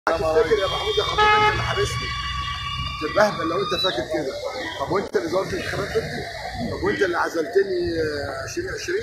تفتكر يا محمود يا خطيب انت اللي حابسني تتبهدل لو انت فاكر كده طب وانت اللي ظبطت الانتخابات ضدي طب وانت اللي عزلتني آه، 2020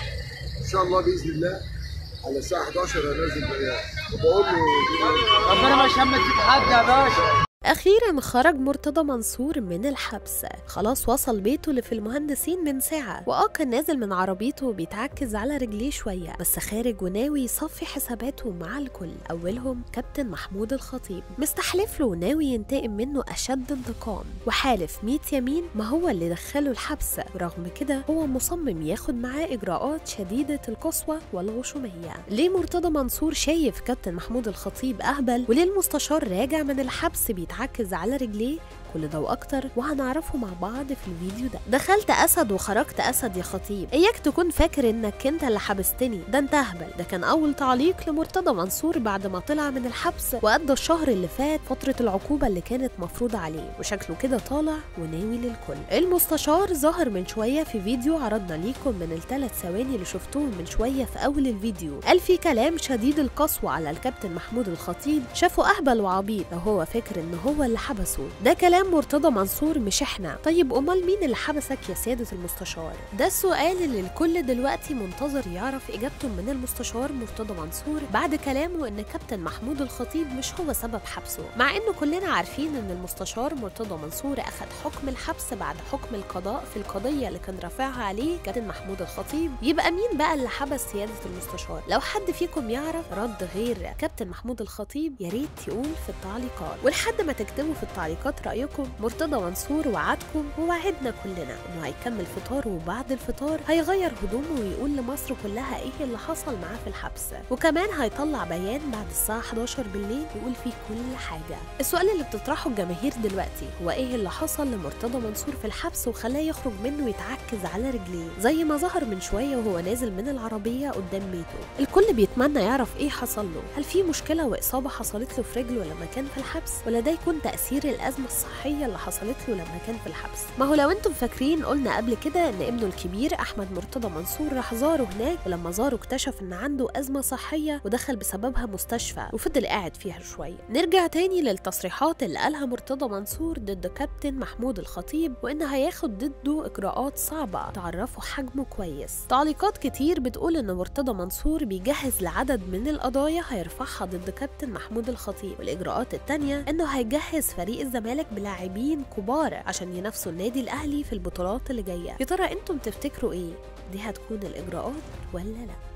ان شاء الله باذن الله على الساعه 11 هنزل بيان وبقول له ربنا ما يشمت فيك حد يا باشا أخيرا خرج مرتضى منصور من الحبس خلاص وصل بيته اللي في المهندسين من ساعة وآه كان نازل من عربيته وبيتعكز على رجليه شوية بس خارج وناوي يصفي حساباته مع الكل أولهم كابتن محمود الخطيب مستحلف له وناوي ينتقم منه أشد انتقام وحالف 100 يمين ما هو اللي دخله الحبس ورغم كده هو مصمم ياخد معاه إجراءات شديدة القسوة والغشومية ليه مرتضى منصور شايف كابتن محمود الخطيب أهبل وليه المستشار راجع من الحبس بيتعكز على رجليه كل ده واكتر وهنعرفه مع بعض في الفيديو ده دخلت اسد وخرجت اسد يا خطيب اياك تكون فاكر انك انت اللي حبستني ده انت اهبل ده كان اول تعليق لمرتضى منصور بعد ما طلع من الحبس وقضى الشهر اللي فات فتره العقوبه اللي كانت مفروضه عليه وشكله كده طالع وناوي للكل المستشار ظهر من شويه في فيديو عرضنا ليكم من الثلاث ثواني اللي شفتوهم من شويه في اول الفيديو قال في كلام شديد القسوه على الكابتن محمود الخطيب شافه اهبل وعبيط لو هو فاكر ان هو اللي حبسه ده كلام مرتضى منصور مش احنا طيب امال مين اللي حبسك يا سياده المستشار ده السؤال اللي الكل دلوقتي منتظر يعرف اجابته من المستشار مرتضى منصور بعد كلامه ان كابتن محمود الخطيب مش هو سبب حبسه مع انه كلنا عارفين ان المستشار مرتضى منصور اخذ حكم الحبس بعد حكم القضاء في القضيه اللي كان رافعها عليه كابتن محمود الخطيب يبقى مين بقى اللي حبس سياده المستشار لو حد فيكم يعرف رد غير كابتن محمود الخطيب يا ريت يقول في التعليقات ولحد ما تكتبوا في التعليقات رايكم مرتضى منصور وعدكم ووعدنا كلنا انه هيكمل فطاره وبعد الفطار هيغير هدومه ويقول لمصر كلها ايه اللي حصل معاه في الحبس وكمان هيطلع بيان بعد الساعه 11 بالليل يقول فيه كل حاجه السؤال اللي بتطرحه الجماهير دلوقتي هو ايه اللي حصل لمرتضى منصور في الحبس وخلاه يخرج منه ويتعكز على رجليه زي ما ظهر من شويه وهو نازل من العربيه قدام بيته الكل بيتمنى يعرف ايه حصل له هل في مشكله واصابه حصلت له في رجله لما كان في الحبس ولا ده يكون تاثير الازمه الصحيه اللي حصلت له لما كان في الحبس ما هو لو انتم فاكرين قلنا قبل كده ان ابنه الكبير احمد مرتضى منصور راح زاره هناك ولما زاره اكتشف ان عنده ازمه صحيه ودخل بسببها مستشفى وفضل قاعد فيها شويه نرجع تاني للتصريحات اللي قالها مرتضى منصور ضد كابتن محمود الخطيب وان هياخد ضده اجراءات صعبه تعرفه حجمه كويس تعليقات كتير بتقول ان مرتضى منصور بيجهز لعدد من القضايا هيرفعها ضد كابتن محمود الخطيب والاجراءات التانيه انه هيجهز فريق الزمالك بلاعبين كبار عشان ينافسوا النادي الاهلي في البطولات اللي جايه يا ترى انتم تفتكروا ايه دي هتكون الاجراءات ولا لا